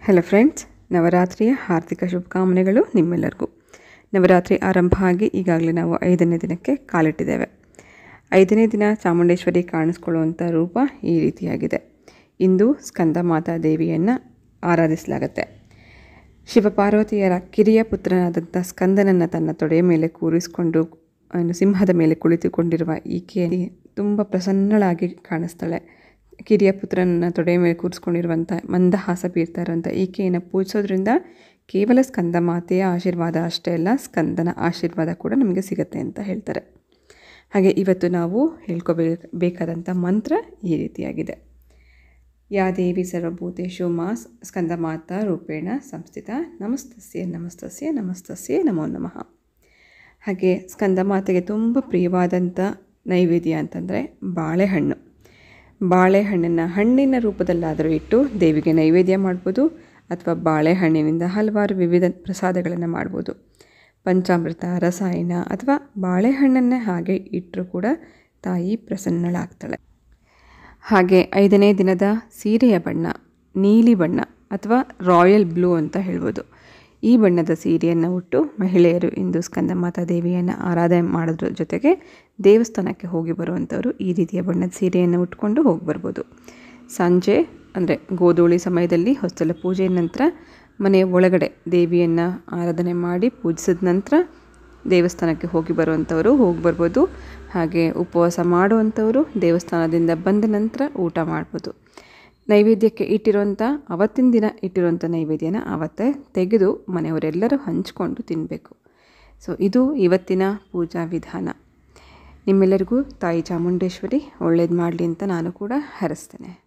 hello friends ನವರಾತ್ರಿಯ ಹಾರ್ದಿಕ ಶುಭಕಾಮನೆಗಳು ನಿಮ್ಮೆಲ್ಲರಿಗೂ ನವರಾತ್ರಿ ಆರಂಭ ಆಗಿ ಈಗಾಗಲೇ ನಾವು ಐದನೇ ದಿನಕ್ಕೆ ಕಾಲಿಟ್ಟಿದ್ದೇವೆ ಐದನೇ ದಿನ ಚಾಮುಂಡೇಶ್ವರಿ ಕಾಣಿಸ್ಕೊಳ್ಳುವಂಥ ರೂಪ ಈ ರೀತಿಯಾಗಿದೆ ಇಂದು ಸ್ಕಂದ ಮಾತಾ ದೇವಿಯನ್ನು ಆರಾಧಿಸಲಾಗುತ್ತೆ ಶಿವಪಾರ್ವತಿಯರ ಕಿರಿಯ ಪುತ್ರನಾದಂಥ ಸ್ಕಂದನನ್ನು ತನ್ನ ತೊಡೆಯ ಮೇಲೆ ಕೂರಿಸಿಕೊಂಡು ಏನು ಸಿಂಹದ ಮೇಲೆ ಕುಳಿತುಕೊಂಡಿರುವ ಈಕೆ ತುಂಬ ಪ್ರಸನ್ನಳಾಗಿ ಕಾಣಿಸ್ತಾಳೆ ಕಿರಿಯ ಪುತ್ರನನ್ನ ತೊಡೆಯ ಮೇಲೆ ಕೂರಿಸ್ಕೊಂಡಿರುವಂಥ ಮಂದಹಾಸ ಬೀರ್ತಾ ಇರುವಂಥ ಈಕೆಯನ್ನು ಪೂಜಿಸೋದ್ರಿಂದ ಕೇವಲ ಸ್ಕಂದ ಮಾತೆಯ ಆಶೀರ್ವಾದ ಅಷ್ಟೇ ಅಲ್ಲ ಸ್ಕಂದನ ಆಶೀರ್ವಾದ ಕೂಡ ನಮಗೆ ಸಿಗುತ್ತೆ ಅಂತ ಹೇಳ್ತಾರೆ ಹಾಗೆ ಇವತ್ತು ನಾವು ಹೇಳ್ಕೋಬೇಕು ಬೇಕಾದಂಥ ಮಂತ್ರ ಈ ರೀತಿಯಾಗಿದೆ ಯಾ ದೇವಿ ಸರ್ವಭೂತೇಶು ಮಾ ಸ್ಕಂದ ಮಾತಾ ರೂಪೇಣ ಸಂಸ್ಥಿತ ನಮಸ್ತಸ್ಯೆ ನಮಸ್ತಸ್ಯೆ ನಮಸ್ತಸ್ಯೆ ನಮೋ ನಮಃ ಹಾಗೆ ಸ್ಕಂದ ಮಾತೆಗೆ ತುಂಬ ಪ್ರಿಯವಾದಂಥ ನೈವೇದ್ಯ ಅಂತಂದರೆ ಬಾಳೆಹಣ್ಣು ಬಾಳೆಹಣ್ಣನ್ನು ಹಣ್ಣಿನ ರೂಪದಲ್ಲಾದರೂ ಇಟ್ಟು ದೇವಿಗೆ ನೈವೇದ್ಯ ಮಾಡ್ಬೋದು ಅಥವಾ ಬಾಳೆಹಣ್ಣಿನಿಂದ ಹಲವಾರು ವಿವಿಧ ಪ್ರಸಾದಗಳನ್ನು ಮಾಡ್ಬೋದು ಪಂಚಾಮೃತ ರಸಾಯನ ಅಥವಾ ಬಾಳೆಹಣ್ಣನ್ನೇ ಹಾಗೆ ಇಟ್ಟರೂ ಕೂಡ ತಾಯಿ ಪ್ರಸನ್ನಳಾಗ್ತಾಳೆ ಹಾಗೆ ಐದನೇ ದಿನದ ಸೀರೆಯ ಬಣ್ಣ ನೀಲಿ ಬಣ್ಣ ಅಥವಾ ರಾಯಲ್ ಬ್ಲೂ ಅಂತ ಹೇಳ್ಬೋದು ಈ ಬಣ್ಣದ ಸೀರೆಯನ್ನು ಉಟ್ಟು ಮಹಿಳೆಯರು ಇಂದು ಸ್ಕಂದಮಾತಾ ದೇವಿಯನ್ನು ಆರಾಧನೆ ಮಾಡೋದ್ರ ಜೊತೆಗೆ ದೇವಸ್ಥಾನಕ್ಕೆ ಹೋಗಿ ಬರುವಂಥವರು ಈ ರೀತಿಯ ಬಣ್ಣದ ಸೀರೆಯನ್ನು ಉಟ್ಕೊಂಡು ಹೋಗಿ ಬರ್ಬೋದು ಸಂಜೆ ಅಂದರೆ ಗೋಧೂಳಿ ಸಮಯದಲ್ಲಿ ಹೊಸ್ತಲ ಪೂಜೆಯ ನಂತರ ಮನೆಯ ಒಳಗಡೆ ದೇವಿಯನ್ನು ಆರಾಧನೆ ಮಾಡಿ ಪೂಜಿಸಿದ ನಂತರ ದೇವಸ್ಥಾನಕ್ಕೆ ಹೋಗಿ ಬರುವಂಥವರು ಹೋಗಿ ಬರ್ಬೋದು ಹಾಗೆ ಉಪವಾಸ ಮಾಡುವಂಥವರು ದೇವಸ್ಥಾನದಿಂದ ಬಂದ ನಂತರ ಊಟ ಮಾಡ್ಬೋದು ನೈವೇದ್ಯಕ್ಕೆ ಇಟ್ಟಿರುವಂಥ ಅವತ್ತಿನ ದಿನ ಇಟ್ಟಿರುವಂಥ ನೈವೇದ್ಯನ ಅವತ್ತೇ ತೆಗೆದು ಮನೆಯವರೆಲ್ಲರೂ ಹಂಚ್ಕೊಂಡು ತಿನ್ನಬೇಕು ಸೊ ಇದು ಇವತ್ತಿನ ಪೂಜಾ ವಿಧಾನ ನಿಮ್ಮೆಲ್ಲರಿಗೂ ತಾಯಿ ಚಾಮುಂಡೇಶ್ವರಿ ಒಳ್ಳೇದು ಮಾಡಲಿ ಅಂತ ನಾನು ಕೂಡ ಹರಿಸ್ತೇನೆ